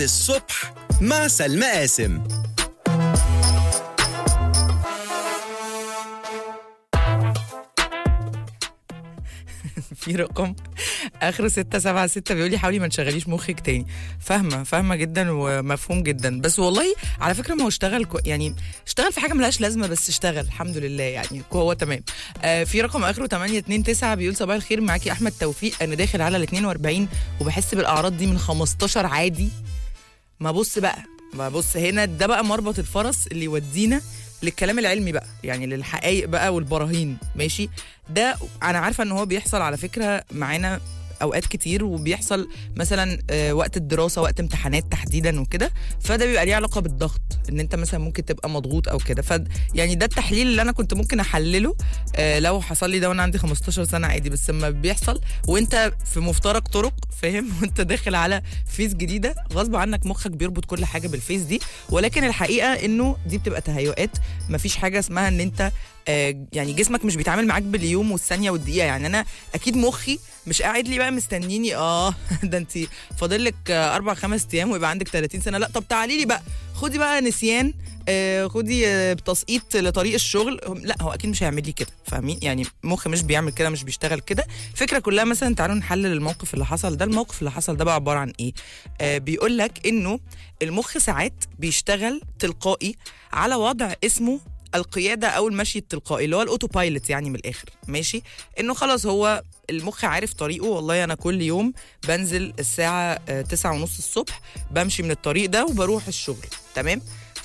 الصبح مع سلمى قاسم في رقم اخره 676 بيقول لي حاولي ما تشغليش مخك تاني فاهمه فاهمه جدا ومفهوم جدا بس والله على فكره ما هو اشتغل كو يعني اشتغل في حاجه ملهاش لازمه بس اشتغل الحمد لله يعني هو تمام آه في رقم اخره 829 بيقول صباح الخير معاكي احمد توفيق انا داخل على ال 42 وبحس بالاعراض دي من 15 عادي ما بص بقى ما بص هنا ده بقى مربط الفرس اللي يودينا للكلام العلمي بقى يعني للحقائق بقى والبراهين ماشي ده انا عارفه ان هو بيحصل على فكره معانا اوقات كتير وبيحصل مثلا آه، وقت الدراسه وقت امتحانات تحديدا وكده فده بيبقى ليه علاقه بالضغط ان انت مثلا ممكن تبقى مضغوط او كده ف يعني ده التحليل اللي انا كنت ممكن احلله آه، لو حصل لي ده وانا عندي 15 سنه عادي بس لما بيحصل وانت في مفترق طرق فاهم وانت داخل على فيس جديده غصب عنك مخك بيربط كل حاجه بالفيس دي ولكن الحقيقه انه دي بتبقى تهيؤات مفيش حاجه اسمها ان انت آه، يعني جسمك مش بيتعامل معاك باليوم والثانيه والدقيقه يعني انا اكيد مخي مش قاعد لي بقى مستنيني اه ده انت فاضل لك آه، اربع خمس ايام ويبقى عندك 30 سنه لا طب تعالي لي بقى خدي بقى نسيان آه، خدي آه، تسقيط لطريق الشغل لا هو اكيد مش هيعمل لي كده فاهمين يعني مخ مش بيعمل كده مش بيشتغل كده الفكره كلها مثلا تعالوا نحلل الموقف اللي حصل ده الموقف اللي حصل ده بقى عباره عن ايه آه بيقول لك انه المخ ساعات بيشتغل تلقائي على وضع اسمه القياده او المشي التلقائي اللي هو الاوتو بايلوت يعني من الاخر ماشي انه خلاص هو المخ عارف طريقه والله انا كل يوم بنزل الساعه آه، تسعة ونص الصبح بمشي من الطريق ده وبروح الشغل تمام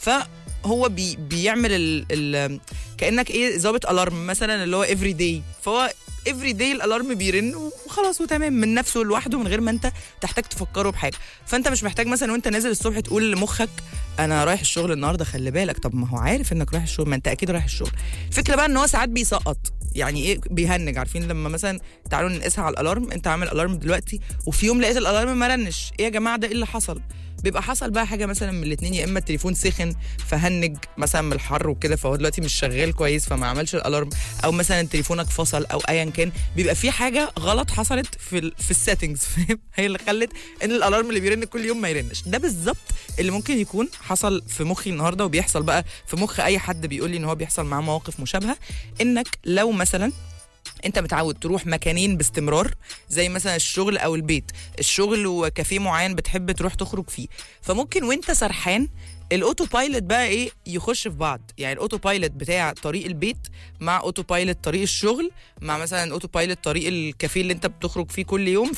فهو بي بيعمل ال ال كانك ايه ظابط الارم مثلا اللي هو افري داي فهو افري داي الالارم بيرن وخلاص وتمام من نفسه لوحده من غير ما انت تحتاج تفكره بحاجه فانت مش محتاج مثلا وانت نازل الصبح تقول لمخك انا رايح الشغل النهارده خلي بالك طب ما هو عارف انك رايح الشغل ما انت اكيد رايح الشغل الفكره بقى ان هو ساعات بيسقط يعني ايه بيهنج عارفين لما مثلا تعالوا نقيسها على الالارم انت عامل الارم دلوقتي وفي يوم لقيت الالارم ما رنش ايه يا جماعه ده ايه اللي حصل بيبقى حصل بقى حاجه مثلا من الاثنين يا اما التليفون سخن فهنج مثلا من الحر وكده فهو دلوقتي مش شغال كويس فما عملش الالارم او مثلا تليفونك فصل او ايا كان بيبقى في حاجه غلط حصلت في ال في السيتنجز فاهم هي اللي خلت ان الالارم اللي بيرن كل يوم ما يرنش ده بالظبط اللي ممكن يكون حصل في مخي النهارده وبيحصل بقى في مخ اي حد بيقول لي ان هو بيحصل معاه مواقف مشابهه انك لو مثلا انت متعود تروح مكانين باستمرار زي مثلا الشغل او البيت الشغل وكافيه معين بتحب تروح تخرج فيه فممكن وانت سرحان الاوتو بايلوت بقى ايه يخش في بعض يعني الاوتو بايلوت بتاع طريق البيت مع اوتو بايلوت طريق الشغل مع مثلا اوتو بايلوت طريق الكافيه اللي انت بتخرج فيه كل يوم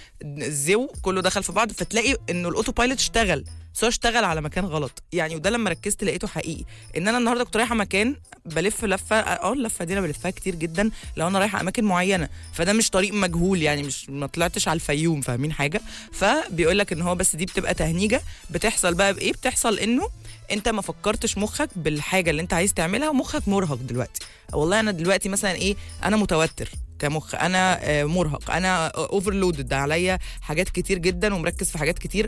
فالزو كله دخل في بعض فتلاقي انه الاوتو بايلوت اشتغل بس هو اشتغل على مكان غلط يعني وده لما ركزت لقيته حقيقي ان انا النهارده كنت رايحه مكان بلف لفه اه اللفه دي انا بلفها كتير جدا لو انا رايحه اماكن معينه فده مش طريق مجهول يعني مش ما طلعتش على الفيوم فاهمين حاجه فبيقول لك ان هو بس دي بتبقى تهنيجه بتحصل بقى بايه بتحصل انه انت ما فكرتش مخك بالحاجه اللي انت عايز تعملها ومخك مرهق دلوقتي والله انا دلوقتي مثلا ايه انا متوتر كمخ انا آه، مرهق انا اوفرلودد عليا حاجات كتير جدا ومركز في حاجات كتير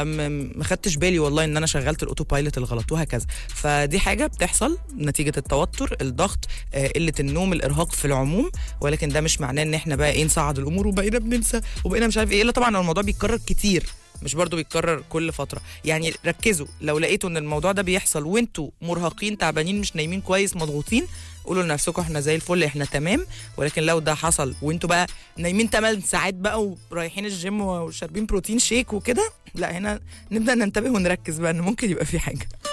فما خدتش بالي والله ان انا شغلت الاوتو بايلوت الغلط وهكذا فدي حاجه بتحصل نتيجه التوتر الضغط آه، قله النوم الارهاق في العموم ولكن ده مش معناه ان احنا بقى ايه نصعد الامور وبقينا بننسى وبقينا مش عارف ايه الا طبعا لو الموضوع بيتكرر كتير مش برضو بيتكرر كل فتره يعني ركزوا لو لقيتوا ان الموضوع ده بيحصل وانتوا مرهقين تعبانين مش نايمين كويس مضغوطين قولوا لنفسكم احنا زي الفل احنا تمام ولكن لو ده حصل وانتوا بقى نايمين 8 ساعات بقى ورايحين الجيم وشاربين بروتين شيك وكده لا هنا نبدا ننتبه ونركز بقى ان ممكن يبقى في حاجه